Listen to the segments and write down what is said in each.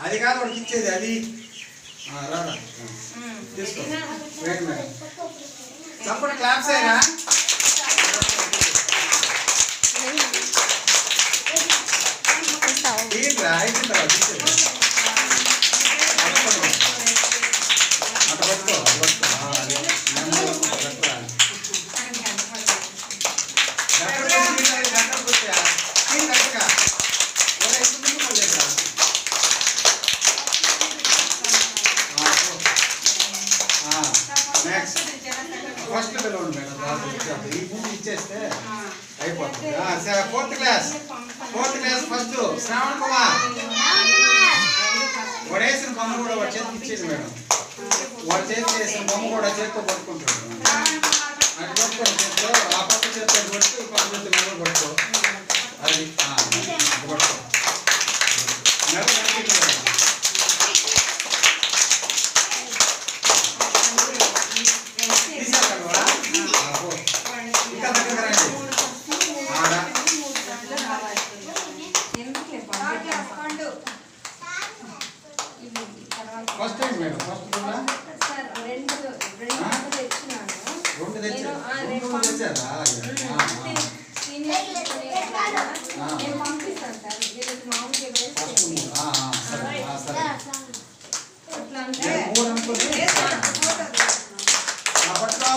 అది కాదు వాడికి ఇచ్చేది అది ఆ, రాదా తీసుకో వెయిట్ మేడం చప్పుడు క్లాప్స్ అయినా ఏంట్రా అయిపోయిందా తీసేది పట్టుకోండి. అట్ట పట్టుకో అట్ట పట్టుకో ఆ, అది. నెమ్మదిగా పట్టుకోరా. దగ్గరకు వచ్చి తీయాలి, దగ్గరకు వచ్చా. తీయి దగ్గరగా. ఒరే, ఇప్పుడు ముందుకు వెళ్ళేదిరా. ఆ, పో. ఆ, నెక్స్ట్ ఫస్ట్ పిలవండి మేడం తర్వాత ఇచ్చేద్దాం. ఈ ముందు ఇచ్చేస్తే అయిపోతుంది ఆ, సరే, fourth class fourth class first Shravan Kumar వాడు వేసిన బొమ్మ కూడా వాడి చేతికి ఇచ్చేది మేడం వాడు చేతికి వేసిన బొమ్మ కూడా చేతితో పట్టుకుంటాడు అది పట్టుకోండి చేతితో ఆ పక్క చేతితో పట్టుకో ఈ పక్క చేతితో మెడ పట్టుకో అది ఆ, అది పట్టుకో మెడ పట్టుకో తీసేస్తాడు వాడా? ఆ, పో. ఇంకా దగ్గర రండి ఆడ ఫస్ట్ టైం మేడం ఫస్ట్ కూడా రెండు తెచ్చారు రెండు తెచ్చారా ఆ, ఆ. నేను పంపిస్తాను సార్ వీళ్ళకి మామూలుగా ఫస్ట్ వేస్తే మూడు. ఆ, ఆ, సరే ఆ, సరే అట్లా అంటే నేను మూడు అనుకుని ఆ, పట్టుకో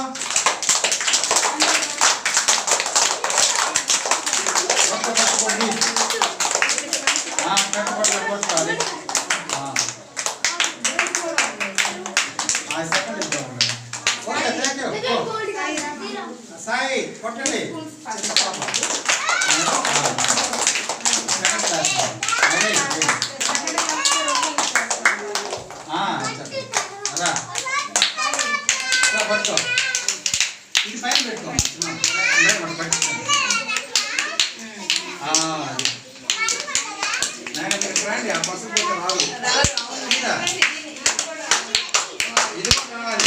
పట్టుకో పట్టుకోండి ఆ, పట్టు పట్టు పట్టు అది ఆ, ఆ సెకండ్ ఇద్దాం madam. Okay thank you go. Sai కొట్టండి చిన్న పాప మేడం, ఆ. సెకండ్ క్లాస్ అదే ఇది. ఆ, చెప్పండి. అదా ఇలా పట్టుకో ఇది పైన పెట్టుకో ఆ, మేడం అటు పట్టుకోండి ఆ, అది. నాయన ఇక్కడికి రండి ఆ బస్సు పోతే రాదు ఇదా. ఇది కూడా కావాలి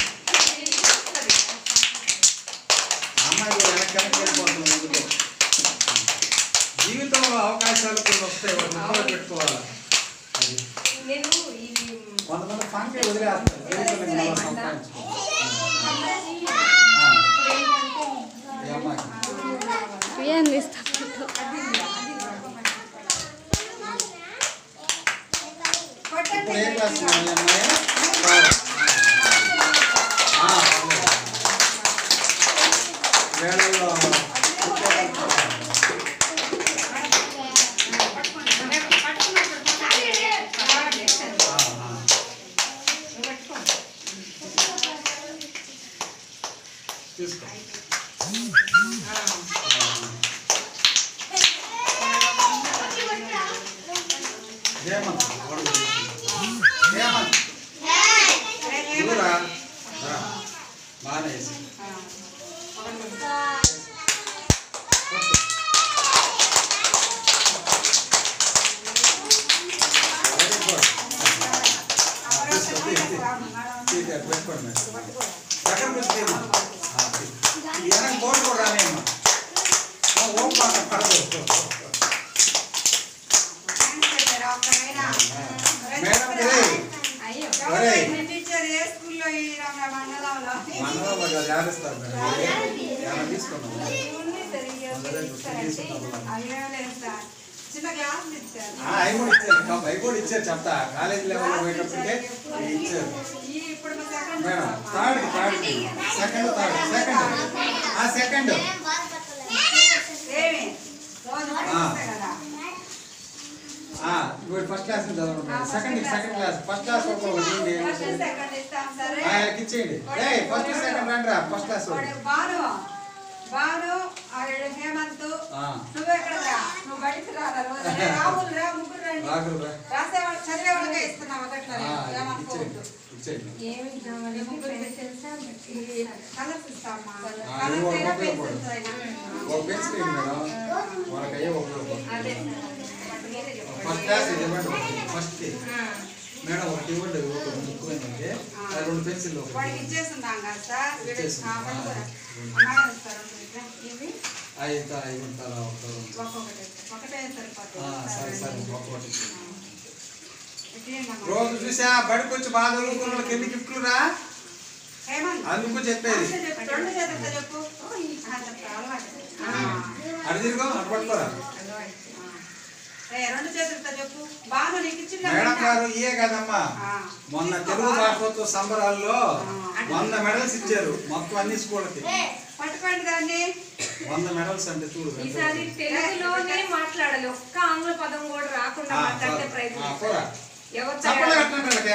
అమ్మాయి కూడా వెనక్కి వెనక్కి వెళ్ళిపోతుంది ఎందుకో జీవితంలో అవకాశాలు కొన్ని వస్తాయి వాటిని కూడా పెట్టుకోవాలి అది నేను ఇది కొంతమంది ఫంక్కి వదిలేస్తారు జీవితంలో మళ్ళీ సంపాదించుకోవాలి ఆ, ఈ అమ్మాయికి ఏం తీస్తా ఇప్పుడు ఏ క్లాస్ ఈ అమ్మాయి ఆ, వేళల్లో ఆ, ఆ. తీసుకో హేమంత్ వాడు హేమంత్ నువ్వురా రా. బాగానే వేసి వెరీ గుడ్ తీసుకో తీ, తీ. తీ, తీ, అటు పెట్టుకోండి మేడం. దగ్గర పెట్టి వెనక బోర్డు కూడా రానేమ్మా ఓం పాట పడదు మేడం ఇది అయ్యో ఒరేయ్. టీచర్ ఏ స్కూల్లో ఈ రమ- మండలంలో మనలో అది ఆడిస్తారు మేడం ఏమైనా తీసుకున్నాం ఉంది సార్ ఈ అదే తీసుకుంటాం అవేం లేదు సార్ చిన్న క్లాసులు ఇచ్చారు అవి కూడా ఇచ్చారు కప్ అవి కూడా ఇచ్చారు చెప్తా కాలేజ్ లెవెల్లో పోయేటప్పటికే ఇవి ఇచ్చారు ఈ ఇప్పుడు మా second madam third third second third second ఆ సెకండ్ ఏమి రోజు పడిస్తే కదా ఆ ఇప్పుడు ఫస్ట్ క్లాస్ నుంచి చదవండి second second class first class ఒక ఒకటి ఉంది. ఫస్ట్ సెకండ్ ఇస్తాం సరే ఆ, వీళ్ళకి ఇచ్చేయండి ఏ ఫస్ట్ సెకండ్ రండి రా ఫస్ట్ క్లాస్ వాడు బాను బాను ఆ రెండు హేమంత్ ఆ. నువ్వు ఎక్కడ రా నువ్వు బయటికి రారా రోజు రాములు రా ముగ్గురు రండి రాగులు రా. రాసేవాళ్ళు చదివే వాళ్ళకే ఇస్తున్నాం ఒకట్లా ఆ, ఇచ్చేయండి ఏమనుకోవద్దు ఇచ్చేయండి ఏమి కావాలి ముగ్గురు తెలుసా కలర్స్ ఇస్తామా ఆ, కలర్స్ ఇవ్వు, అయినా ఉపయోగపడు. పెన్సిల్స్ అయినా ఒక పెన్స్ వేయండి మేడం వాళ్ళకి అయ్యే ఉపయోగపడుతుంది అదే సార్ మీరే చెప్పండి ఫస్ట్ క్లాస్ ఇది ఇవ్వండి ఒకటి. ఫస్ట్ మేడం ఒకటి ఇవ్వండి ఒక బుక్ ఏంటంటే ఆ రెండు పెన్సిల్ ఒకటి వాడికి ఇచ్చేస్తున్నాం కదా సార్ వీడికి ఇచ్చేస్తున్నాం. ఆ, పట్టుకోరా. అమ్మాయి ఇస్తారు ఇవి ఐదు ఐదు ఉంటారా ఒకటి ఒక్కొక్కటి ఒకటే ఆ, సరిపోతుంది సరే సరే ఒక్కొక్కటి ఇక్కడ తీయండమ్మా. రోజు చూసా బడికి వచ్చి బాగా చదువుకున్న వాళ్ళకి ఎన్ని గిఫ్ట్లు రా హేమంత్. అందుకు చెప్పేది అంతే చెప్పు, రెండు చేతులతో చెప్పు ఆ, చెప్తా, అలవాటు. ఆ, అటు తిరుగు అటు పట్టుకోరా అలవాటు. ఆ. ఏ, రెండు చేతులతో చెప్పు బాను నీకు ఇచ్చిందా మేడం బిడ్డ? గారు ఇయే కదమ్మా ఆ. మొన్న తెలుగు భాషోత్సవ సంబరాల్లో వంద మెడల్స్ ఇచ్చారు మొత్తం అన్ని స్కూళ్ళకి పట్టుకోండి దాన్ని వంద మెడల్స్ అంటే చూడు ఈసారి తెలుగులోనే మాట్లాడాలి ఒక్క ఆంగ్ల పదం కూడా రాకుండా ఆ, మాట్లాడితే ఆ, ప్రయత్నం పోరా. ఎవరు చప్పట్లు తయారు- కట్టండి వీళ్ళకి.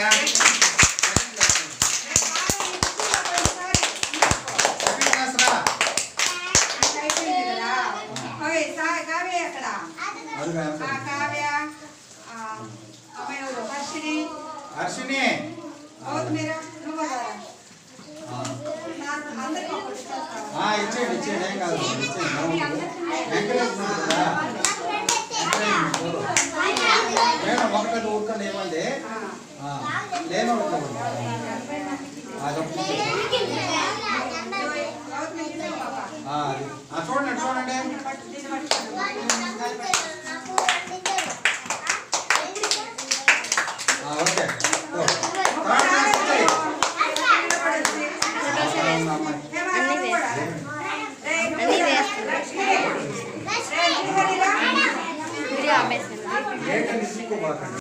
ఏ, బాను, ఈ కుర్చీలో పోయినసారి తీసుకో. సెకండ్ క్లాస్ రా. అంటే అయిపోయింది కదా ఓయ్, సా- కావ్య ఎక్కడ అదిగో ఆ, వెనకాల. కావ్య ఆ, అమ్మాయి ఎవరు? హర్షిని హర్షిని గౌతమిరా నువ్వు కదా ఆ. నాకు అందరికీ ఒకటి ఇచ్చేస్తావా? ఆ, ఇచ్చేయండి ఇచ్చేయండి ఏం కాదు ఇచ్చేయండి నవ్వుతుంది. ఎంకరేజ్మెంట్ కదా ఎంకరేజ్మెంట్. మేడం ఒకటి ఊరుకండి ఏమండి ఆ. ఆ, లేని వాళ్ళకి ఇవ్వండి. అది ఒకటి ఇచ్చేయండి. గౌతమి తీసుకో పాపా. ఆ, అది. ఆ, చూడండి చూడండి పట్టు, తీసుకో.